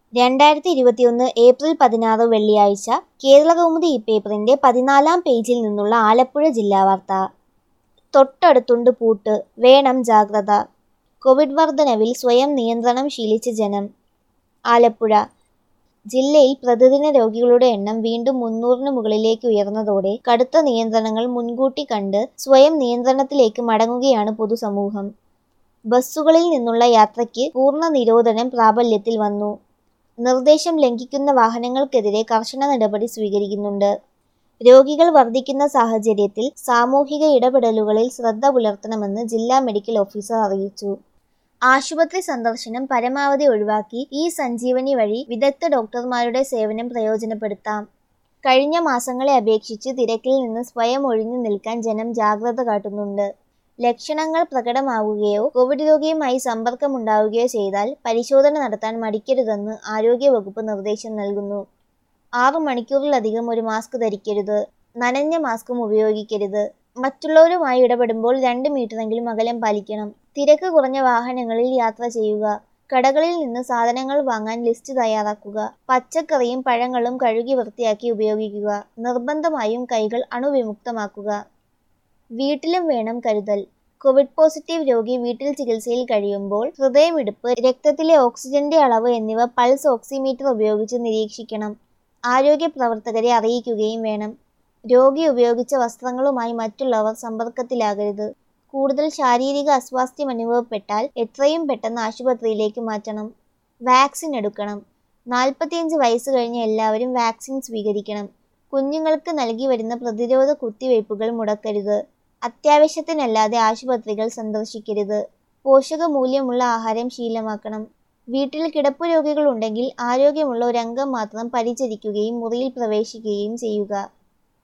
രണ്ടായിരത്തി ഇരുപത്തിയൊന്ന് ഏപ്രിൽ പതിനാറ് വെള്ളിയാഴ്ച കേരളകൗമുദി ഈ പേപ്പറിന്റെ പതിനാലാം പേജിൽ നിന്നുള്ള ആലപ്പുഴ ജില്ലാ വാർത്ത തൊട്ടടുത്തുണ്ട് പൂട്ട് വേണം ജാഗ്രത കോവിഡ് വർധനവിൽ സ്വയം നിയന്ത്രണം ശീലിച്ച ജനം ആലപ്പുഴ ജില്ലയിൽ പ്രതിദിന രോഗികളുടെ എണ്ണം വീണ്ടും മുന്നൂറിന് മുകളിലേക്ക് ഉയർന്നതോടെ കടുത്ത നിയന്ത്രണങ്ങൾ മുൻകൂട്ടി കണ്ട് സ്വയം നിയന്ത്രണത്തിലേക്ക് മടങ്ങുകയാണ് പൊതുസമൂഹം ബസ്സുകളിൽ നിന്നുള്ള യാത്രയ്ക്ക് പൂർണ്ണ നിരോധനം പ്രാബല്യത്തിൽ വന്നു നിർദ്ദേശം ലംഘിക്കുന്ന വാഹനങ്ങൾക്കെതിരെ കർശന നടപടി സ്വീകരിക്കുന്നുണ്ട് രോഗികൾ വർദ്ധിക്കുന്ന സാഹചര്യത്തിൽ സാമൂഹിക ഇടപെടലുകളിൽ ശ്രദ്ധ പുലർത്തണമെന്ന് ജില്ലാ മെഡിക്കൽ ഓഫീസർ അറിയിച്ചു ആശുപത്രി സന്ദർശനം പരമാവധി ഒഴിവാക്കി ഈ സഞ്ജീവനി വഴി വിദഗ്ധ ഡോക്ടർമാരുടെ സേവനം പ്രയോജനപ്പെടുത്താം കഴിഞ്ഞ മാസങ്ങളെ അപേക്ഷിച്ച് തിരക്കിൽ നിന്ന് സ്വയം ഒഴിഞ്ഞു നിൽക്കാൻ ജനം ജാഗ്രത കാട്ടുന്നുണ്ട് ലക്ഷണങ്ങൾ പ്രകടമാവുകയോ കോവിഡ് രോഗിയുമായി സമ്പർക്കമുണ്ടാവുകയോ ചെയ്താൽ പരിശോധന നടത്താൻ മടിക്കരുതെന്ന് ആരോഗ്യവകുപ്പ് നിർദ്ദേശം നൽകുന്നു ആറു മണിക്കൂറിലധികം ഒരു മാസ്ക് ധരിക്കരുത് നനഞ്ഞ മാസ്കും ഉപയോഗിക്കരുത് മറ്റുള്ളവരുമായി ഇടപെടുമ്പോൾ രണ്ട് മീറ്ററെങ്കിലും അകലം പാലിക്കണം തിരക്ക് കുറഞ്ഞ വാഹനങ്ങളിൽ യാത്ര ചെയ്യുക കടകളിൽ നിന്ന് സാധനങ്ങൾ വാങ്ങാൻ ലിസ്റ്റ് തയ്യാറാക്കുക പച്ചക്കറിയും പഴങ്ങളും കഴുകി വൃത്തിയാക്കി ഉപയോഗിക്കുക നിർബന്ധമായും കൈകൾ അണുവിമുക്തമാക്കുക വീട്ടിലും വേണം കരുതൽ കോവിഡ് പോസിറ്റീവ് രോഗി വീട്ടിൽ ചികിത്സയിൽ കഴിയുമ്പോൾ ഹൃദയമിടിപ്പ് രക്തത്തിലെ ഓക്സിജന്റെ അളവ് എന്നിവ പൾസ് ഓക്സിമീറ്റർ ഉപയോഗിച്ച് നിരീക്ഷിക്കണം ആരോഗ്യ പ്രവർത്തകരെ അറിയിക്കുകയും വേണം രോഗി ഉപയോഗിച്ച വസ്ത്രങ്ങളുമായി മറ്റുള്ളവർ സമ്പർക്കത്തിലാകരുത് കൂടുതൽ ശാരീരിക അസ്വാസ്ഥ്യം അനുഭവപ്പെട്ടാൽ എത്രയും പെട്ടെന്ന് ആശുപത്രിയിലേക്ക് മാറ്റണം വാക്സിൻ എടുക്കണം നാൽപ്പത്തിയഞ്ച് വയസ്സ് കഴിഞ്ഞ എല്ലാവരും വാക്സിൻ സ്വീകരിക്കണം കുഞ്ഞുങ്ങൾക്ക് നൽകി വരുന്ന പ്രതിരോധ കുത്തിവയ്പ്പുകൾ മുടക്കരുത് അത്യാവശ്യത്തിനല്ലാതെ ആശുപത്രികൾ സന്ദർശിക്കരുത് പോഷകമൂല്യമുള്ള ആഹാരം ശീലമാക്കണം വീട്ടിൽ കിടപ്പ് രോഗികളുണ്ടെങ്കിൽ ആരോഗ്യമുള്ള ഒരംഗം മാത്രം പരിചരിക്കുകയും മുറിയിൽ പ്രവേശിക്കുകയും ചെയ്യുക